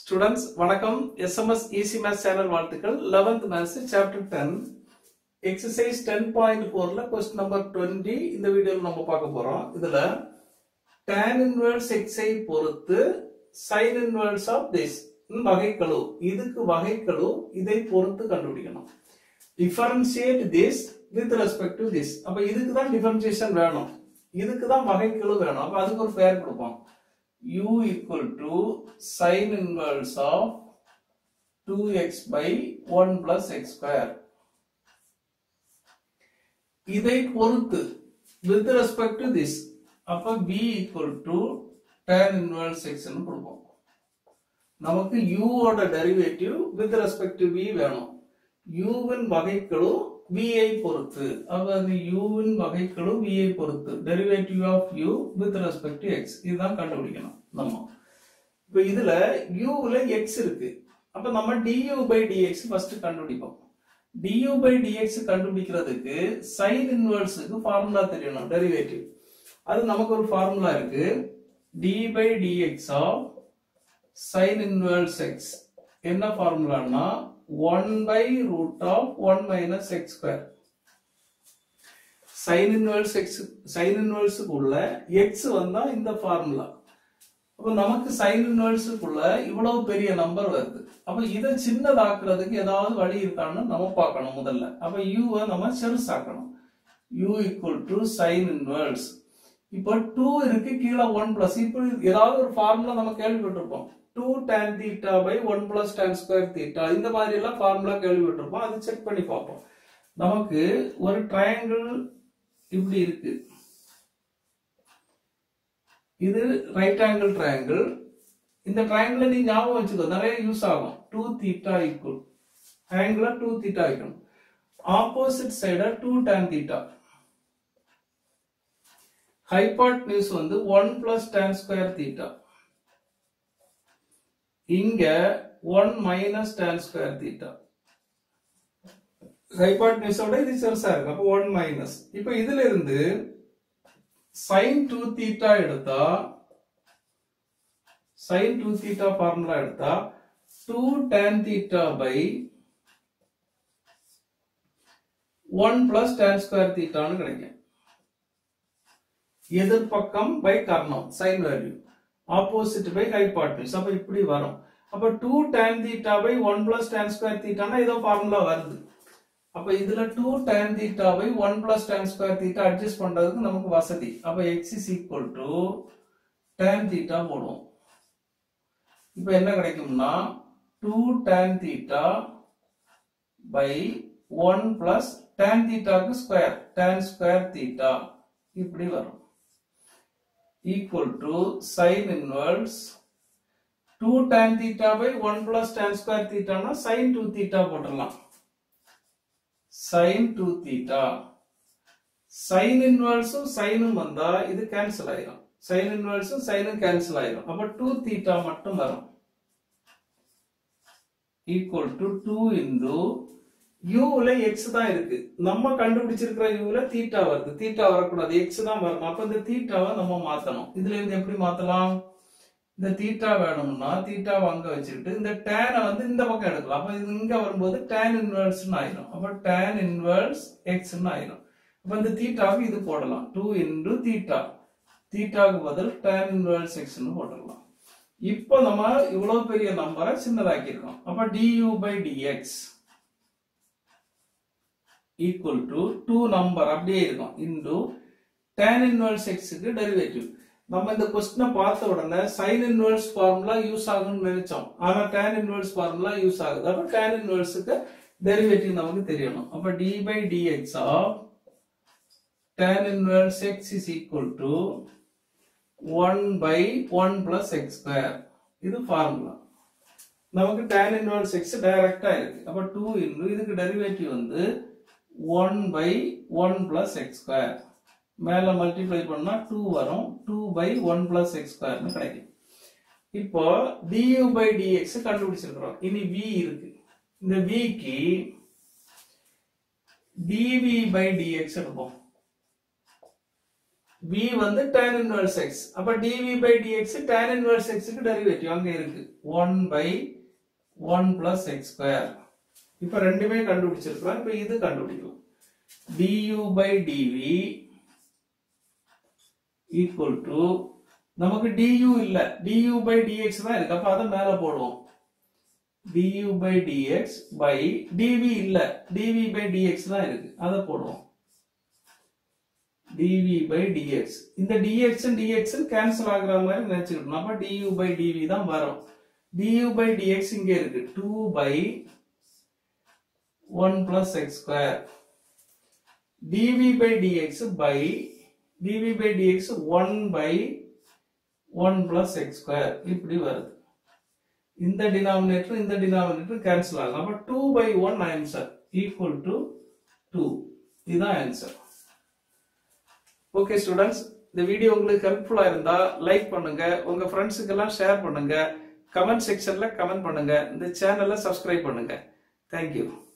students வணக்கம் SMS easy maths channel வாழ்த்துக்கள் 11th maths chapter ten exercise ten point ஃபோர்ல question number twenty இந்த வீடியோவில் நம்ம பார்க்க போறோம் இதுல tan இன்வெர்ஸ் எக்ஸை பொறுத்து சைன் இன்வெர்ஸ் ஆஃப் திஸ் வகைக்கெழு இதுக்கு வகைக்கெழு இதை பொறுத்து கண்டுபிடிக்கணும் differentiate this with respect to this அப்ப இதுக்கு தான் டிஃபரன்ஷியேஷன் வேணும் இதுக்கு தான் வகைக்கெழு வேணும் அப்ப அதுக்கு ஒரு பெயர் கொடுப்போம் u equal to sin inverse of 2x by 1 plus x square இதை பொறுத்து with respect to this அப்ப b equal to tan inverse x னு கொடுப்போம் நமக்கு u ஓட derivative with respect to b வேணும் u வின் வகைக்கெழு v ஐ பொறுத்து அப்ப அந்த u வின் வகைக்கெழு v ஐ பொறுத்து derivative of u with respect to x இதுதான் கண்டுபிடிக்கணும் நம்ம இப்ப இதுல u ல x இருக்கு அப்ப நம்ம du by dx ஃபர்ஸ்ட் கண்டுபிடிப்போம் du by dx கண்டுபிடிக்கிறதுக்கு sin இன்வெர்ஸ்க்கு ஃபார்முலா தெரியணும் டெரிவேட்டிவ் அது நமக்கு ஒரு ஃபார்முலா இருக்கு d by dx of sin inverse x என்ன ஃபார்முலான்னா 1 by root of 1 minus x square sin inverse x sin inverse உள்ள x வந்தா இந்த ஃபார்முலா அப்ப நமக்கு sin inverse உள்ள இவ்வளவு பெரிய நம்பர் வருது அப்ப இதை சின்னதாக்குறதுக்கு ஏதாவது வழி இருக்கான்னு நம்ம பார்க்கணும் முதல்ல அப்ப u வை நம்ம செருசாக்கணும் u equal to sin inverse இப்போ 2 இருக்கு கீழே 1 பிளஸ் இப்போ ஏதாவது ஒரு ஃபார்முலா நம்ம கேள்விப்பட்டிருப்போம் 2 tan theta by 1 plus tan square theta இந்த மாதிரி எல்லாம் ஃபார்முலா கேள்விப்பட்டிருப்போம் அது செக் பண்ணி பார்ப்போம் நமக்கு ஒரு ட்ரையாங்கிள் இப்படி இருக்கு இது ரைட் ஆங்கிள் ட்ரையாங்கிள் இந்த ட்ரையாங்கிள் நீ ஞாபகம் வச்சுக்கோ நிறைய யூஸ் ஆகும் two theta equal angle two theta வைக்கணும் opposite side two tan theta hypotenuse வந்து one plus tan square theta இங்க one minus tan square theta ஹைபாட்னியூஸோட இது பெருசா இருக்கு அப்போ ஒன் மைனஸ் இப்போ இதுல இருந்து சைன் டூ தீட்டா எடுத்தா சைன் டூ தீட்டா ஃபார்முலா எடுத்தா two tan theta by one plus tan square தீட்டான்னு கிடைக்கும் எதிர்பக்கம் பை கர்ணம் sine value opposite by hypotenuse அப்ப இப்படி வரும் அப்ப two tan theta by one plus tan square தீட்டானா ஏதோ ஃபார்முலா வருது அப்ப இதுல two tan theta by one plus tan square theta adjust பண்றதுக்கு நமக்கு வசதி அப்ப x is equal to tan theta போடுவோம் இப்ப என்ன கிடைக்கும்னா two tan theta by one plus tan தீட்டாக்கு ஸ்கொயர் டேன் ஸ்கொயர் தீட்டா இப்படி வரும் equal to sine inverse two tan theta by one plus tan square தீட்டானா சைன் டூ தீட்டா போட்டுடலாம் sine two theta sine இன்வர்ஸும் சைனும் வந்தா இது கேன்சல் ஆயிரும் சைன் இன்வர்ஸும் சைனும் கேன்சல் ஆயிரும் அப்ப டூ தீட்டா மட்டும் வரும் ஈக்குவல் டு டூ இன்டு யூல எக்ஸ் தான் இருக்கு நம்ம கண்டுபிடிச்சிருக்கிற யூல தீட்டா வருது தீட்டா வரக்கூடாது எக்ஸ் தான் வரணும் அப்ப இந்த தீட்டாவை நம்ம மாத்தணும் இதுல இருந்து எப்படி மாத்தலாம் இந்த தீட்டா வேணும்னா தீட்டாவை அங்க வச்சுக்கிட்டு இந்த டேனை வந்து இந்த பக்கம் எடுக்கலாம் அப்ப இது இங்க வரும்போது டேன் இன்வெர்ஸ்னு ஆயிரும் அப்ப டேன் இன்வெர்ஸ் எக்ஸ்னு ஆயிரும் அப்ப இந்த தீட்டாவுக்கு இது போடலாம் டூ இன்டு தீட்டா தீட்டாவுக்கு பதில் டேன் இன்வெர்ஸ் எக்ஸ்னு போட்டுடலாம் இப்போ நம்ம இவ்வளவு பெரிய நம்பரை சின்னதாக்கியிருக்கோம் அப்ப du by dx equal to two number அப்படியே இருக்கும் இன்டு டேன் இன்வெர்ஸ் எக்ஸுக்கு டெரிவேட்டிவ் நம்ம இந்த கொஸ்டினை பார்த்த உடனே சைன் இன்வெர்ஸ் ஃபார்முலா யூஸ் ஆகும்னு நினைச்சோம் ஆனா டேன் இன்வெர்ஸ் ஃபார்முலா யூஸ் ஆகுது அப்ப டேன் இன்வெர்ஸுக்கு டெரிவேட்டிவ் நமக்கு தெரியணும் அப்ப d by dx of tan inverse x is equal to one by one plus x square இது ஃபார்முலா நமக்கு டேன் இன்வெர்ஸ் எக்ஸ் டைரக்டா இருக்கு அப்ப டூ இன்டு இதுக்கு டெரிவேட்டிவ் வந்து one by one plus x square மேல மல்டிப்ளை பண்ணா டூ வரும் two by one plus x ஸ்கொயர்னு கிடைக்கும் இப்போ டியூ பை டிஎக்ஸ் கண்டுபிடிச்சிருக்கிறோம் இனி v இருக்கு இந்த விக்கு டிவி பை டிஎக்ஸ் எடுப்போம் v வந்து tan inverse x அப்ப dv by dx tan inverse x க்கு டெரிவேட்டிவ் அங்க இருக்கு 1 by 1 plus x square இப்ப ரெண்டுமே கண்டுபிடிச்சிருக்கோம் இப்ப இது கண்டுபிடிக்கலாம் du by dv equal to நமக்கு du இல்ல du by dx தான் இருக்கு அப்ப அதை மேல போடுவோம் du by dx by dv இல்ல dv by dx தான் இருக்கு அதை போடுவோம் dv by dx இந்த dx dx கேன்சல் ஆகுற மாதிரி நினைச்சுக்கிட்டோம் அப்ப du by dv தான் வரும் du by dx இங்க இருக்கு 2 by 1 plus x square dv by dx by dv by dx 1 by 1 plus x square இப்படி வருது இந்த டினாமினேட்டர் இந்த டினாமினேட்டர் கேன்சல் ஆகும் அப்ப 2 by 1 ஆன்சர் ஈக்குவல் டு 2 இதுதான் ஆன்சர் ஓகே ஸ்டூடெண்ட்ஸ் இந்த வீடியோ உங்களுக்கு ஹெல்ப்ஃபுல்லா இருந்தா லைக் பண்ணுங்க உங்க ஃப்ரெண்ட்ஸுக்கு எல்லாம் ஷேர் பண்ணுங்க கமெண்ட் செக்ஷன்ல கமெண்ட் பண்ணுங்க இந்த சேனலை சப்ஸ்கிரைப் பண்ணுங்க தேங்க்யூ